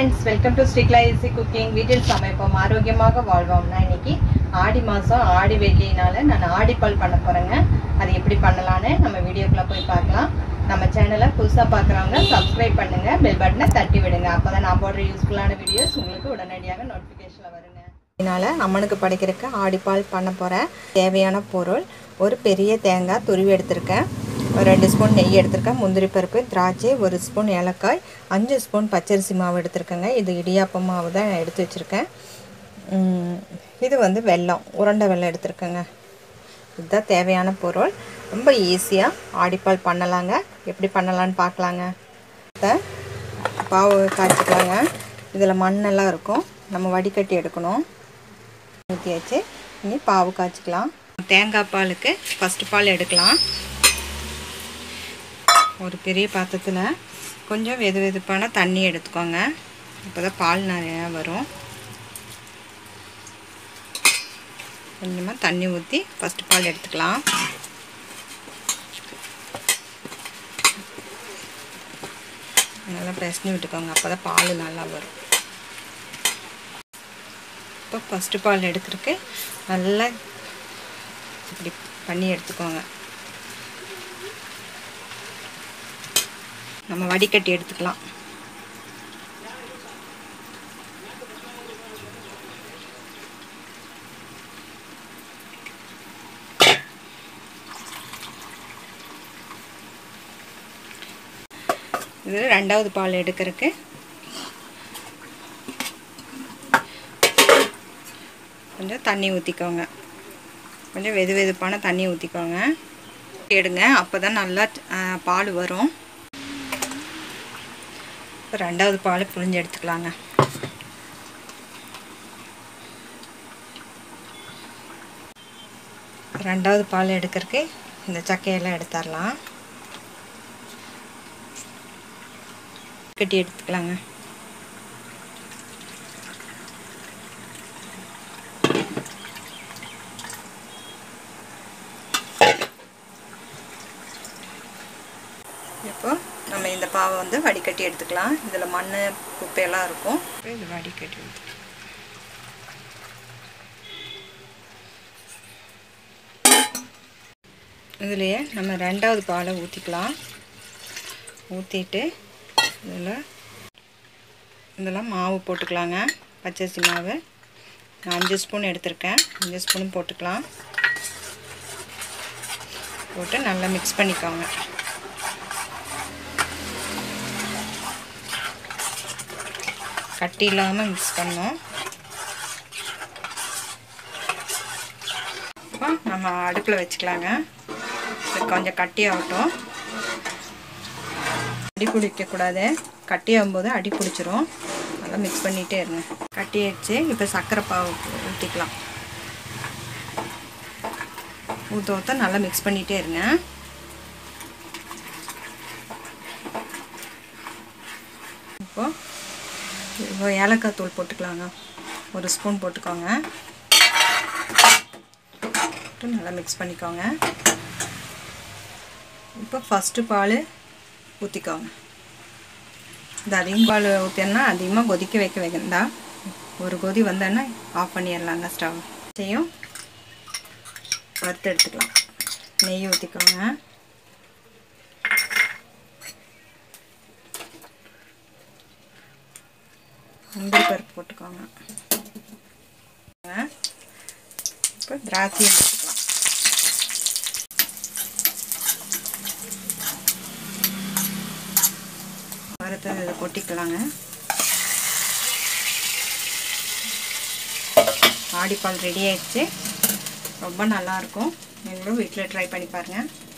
friends welcome to Sreekala easy cooking வீட்டில் சமைப்போம் ஆரோக்கியமாக வாழ்வோம் நான் இன்னைக்கு ஆடி மாதம் ஆடி வெள்ளினால நான் ஆடிப்பால் பண்ண போகிறேங்க அது எப்படி பண்ணலான்னு நம்ம வீடியோக்குள்ளே போய் பார்க்கலாம் நம்ம சேனலை புதுசாக பார்க்குறவங்க சப்ஸ்கிரைப் பண்ணுங்க பெல் பட்டனை தட்டி விடுங்க அப்போ தான் நான் போடுற யூஸ்ஃபுல்லான வீடியோஸ் உங்களுக்கு உடனடியாக நோட்டிஃபிகேஷனில் வருங்க இதனால் அம்மனுக்கு படைக்கிறதுக்கு ஆடிப்பால் பண்ண போகிறேன் தேவையான பொருள் ஒரு பெரிய தேங்காய் துருவி எடுத்திருக்கேன் ஒரு ரெண்டு ஸ்பூன் நெய் எடுத்திருக்கேன் முந்திரி பருப்பு திராட்சை ஒரு ஸ்பூன் ஏலக்காய் அஞ்சு ஸ்பூன் பச்சரிசி மாவு எடுத்திருக்கேங்க இது இடியாப்ப மாவு தான் நான் எடுத்து வச்சுருக்கேன் உம், இது வந்து வெல்லம் உருண்டை வெல்லம் எடுத்திருக்கேங்க இதுதான் தேவையான பொருள் ரொம்ப ஈஸியாக ஆடிப்பால் பண்ணலாங்க எப்படி பண்ணலான்னு பார்க்கலாங்க இதை பாவு காய்ச்சிக்கலாங்க இதில் மண்ணெல்லாம் இருக்கும் நம்ம வடிகட்டி எடுக்கணும் ஊற்றியாச்சு இனி பாவு காய்ச்சிக்கலாம் தேங்காய் பாலுக்கு ஃபஸ்ட்டு பால் எடுக்கலாம் ஒரு பெரிய பாத்திரத்தில் கொஞ்சம் வெது வெதுப்பான தண்ணி எடுத்துக்கோங்க அப்போ தான் பால் நிறையா வரும் கொஞ்சமாக தண்ணி ஊற்றி ஃபஸ்ட்டு பால் எடுத்துக்கலாம் நல்லா பிரச்சனை விட்டுக்கோங்க அப்போ தான் பால் நல்லா வரும் இப்போ ஃபஸ்ட்டு பால் எடுக்கிறதுக்கு நல்லா இப்படி பண்ணி எடுத்துக்கோங்க நம்ம வடிகட்டி எடுத்துக்கலாம் இது ரெண்டாவது பால் எடுக்கிறதுக்கு கொஞ்சம் தண்ணி ஊற்றிக்கோங்க கொஞ்சம் வெது வெதுப்பான தண்ணி ஊற்றிக்கோங்க எடுங்க அப்போ தான் நல்லா அஹ், பால் வரும் இப்போ ரெண்டாவது பால் புழிஞ்சு எடுத்துக்கலாங்க ரெண்டாவது பால் எடுக்கிறதுக்கு இந்த சக்கையெல்லாம் எடுத்துடலாம் கட்டி எடுத்துக்கலாங்க இப்போ நம்ம இந்த பாவை வந்து வடிகட்டி எடுத்துக்கலாம் இதில் மண் குப்பையெல்லாம் இருக்கும் இது வடிகட்டி எடுத்துக்கலாம் இதுலேயே நம்ம ரெண்டாவது பாலை ஊற்றிக்கலாம் ஊற்றிட்டு இதில் இதெல்லாம் மாவு போட்டுக்கலாங்க பச்சரிசி மாவு நான் அஞ்சு ஸ்பூன் எடுத்திருக்கேன் அஞ்சு ஸ்பூனும் போட்டுக்கலாம் போட்டு நல்லா மிக்ஸ் பண்ணிக்கோங்க கட்டி இல்லாமல் மிக்ஸ் பண்ணோம் இப்போ நம்ம அடுப்பில் வச்சுக்கலாங்க இது கொஞ்சம் கட்டி ஆகட்டும் அடி பிடிக்கக்கூடாது கட்டி ஆகும்போது அடி பிடிச்சிரும் நல்லா மிக்ஸ் பண்ணிகிட்டே இருங்க கட்டி ஆயிடுச்சு இப்போ சர்க்கரை பாவு ஊற்றிக்கலாம் ஊற்ற ஊற்ற நல்லா மிக்ஸ் பண்ணிகிட்டே இருங்க இப்போ இப்போ ஏலக்காய் தூள் போட்டுக்கலாங்க ஒரு ஸ்பூன் போட்டுக்கோங்க போட்டு நல்லா மிக்ஸ் பண்ணிக்கோங்க இப்போ ஃபஸ்ட்டு பால் ஊற்றிக்கோங்க இந்த அதிகம் பால் ஊற்றினா அதிகமாக கொதிக்க வைக்க வைக்கண்டா ஒரு கொதி வந்தோன்னா ஆஃப் பண்ணிடலாங்க ஸ்டவ் செய்யும் வறுத்து எடுத்துக்கலாம் நெய் ஊற்றிக்கோங்க முந்திரி பருப்பு போட்டுக்கோங்க இப்போ திராட்சை எடுத்துக்கலாம் வறுத்த இதை கொட்டிக்கலாங்க ஆடிப்பால் ரெடி ஆயிடுச்சு ரொம்ப நல்லாயிருக்கும் நீங்களும் வீட்டில் ட்ரை பண்ணி பாருங்கள்